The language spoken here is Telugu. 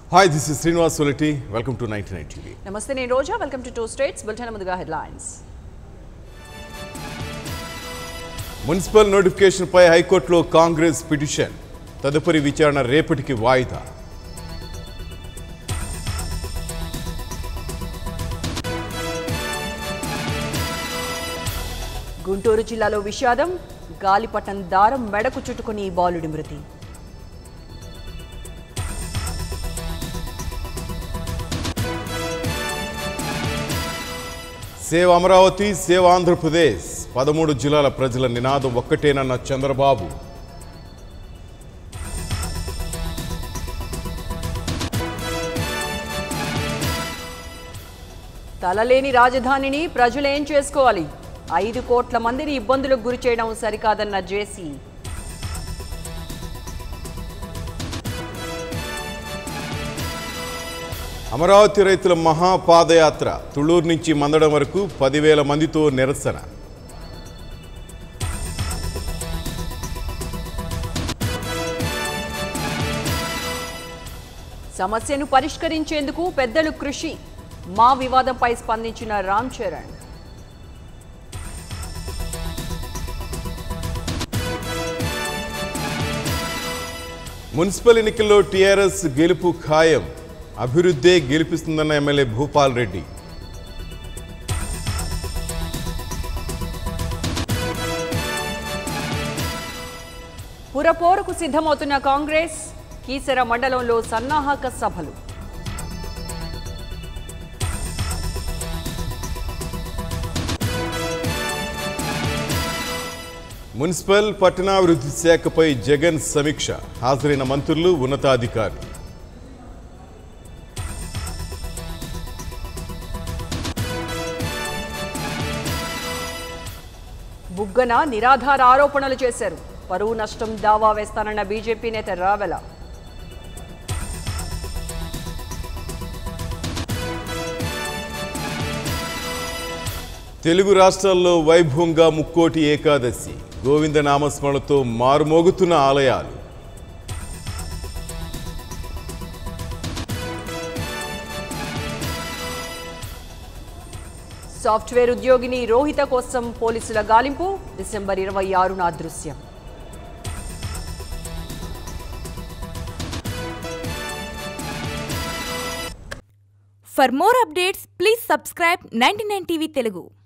హాయ్ దిస్ ఇస్ శ్రీనివాస్ సొలిటి welcome to ninety nine TV నమస్తే నేను Roja welcome to two states bulletin ముందుగా హెడ్లైన్స్ మున్సిపల్ నోటిఫికేషన్పై హైకోర్టులో కాంగ్రెస్ పిటిషన్ తదుపరి విచారణ రేపటికి వాయిదా గుంటూరు జిల్లాలో విషాదం గాలిపటం దారం మెడకు చుట్టుకుని బాలుడి మృతి సేవ్ అమరావతి సేవ్ ఆంధ్రప్రదేశ్ పదమూడు జిల్లాల ప్రజల నినాదం ఒక్కటేనన్న చంద్రబాబు తలలేని రాజధానిని ప్రజలేం చేసుకోవాలి ఐదు కోట్ల మందిని ఇబ్బందులకు గురి చేయడం సరికాదన్న జేసీ అమరావతి రైతుల మహాపాదయాత్ర తుళ్ళూరు నుంచి మందడం వరకు పదివేల మందితో నిరసన సమస్యను పరిష్కరించేందుకు పెద్దలు కృషి మా వివాదంపై స్పందించిన రామ్ చరణ్ మున్సిపల్ ఎన్నికల్లో టీఆర్ఎస్ గెలుపు ఖాయం అభివృద్ధే గెలిపిస్తుందన్న ఎమ్మెల్యే భూపాల్ రెడ్డి పురపోరుకు సిద్ధమవుతున్న కాంగ్రెస్ కీసర మండలంలో సన్నాహక సభలు మున్సిపల్ పట్టణాభివృద్ధి శాఖపై జగన్ సమీక్ష హాజరైన మంత్రులు ఉన్నతాధికారులు బుగ్గన నిరాధార ఆరోపణలు చేశారు పరువు నష్టం దావా వేస్తానన్న బీజేపీ నేత రావెల తెలుగు రాష్ట్రాల్లో వైభవంగా ముక్కోటి ఏకాదశి గోవింద నామస్మరణతో మారుమోగుతున్న ఆలయాలు సాఫ్ట్వేర్ ఉద్యోగిని రోహిత కోసం పోలీసుల గాలింపు డిసెంబర్ ఇరవై ఆరున అదృశ్యం For more updates, please subscribe 99 TV Telugu.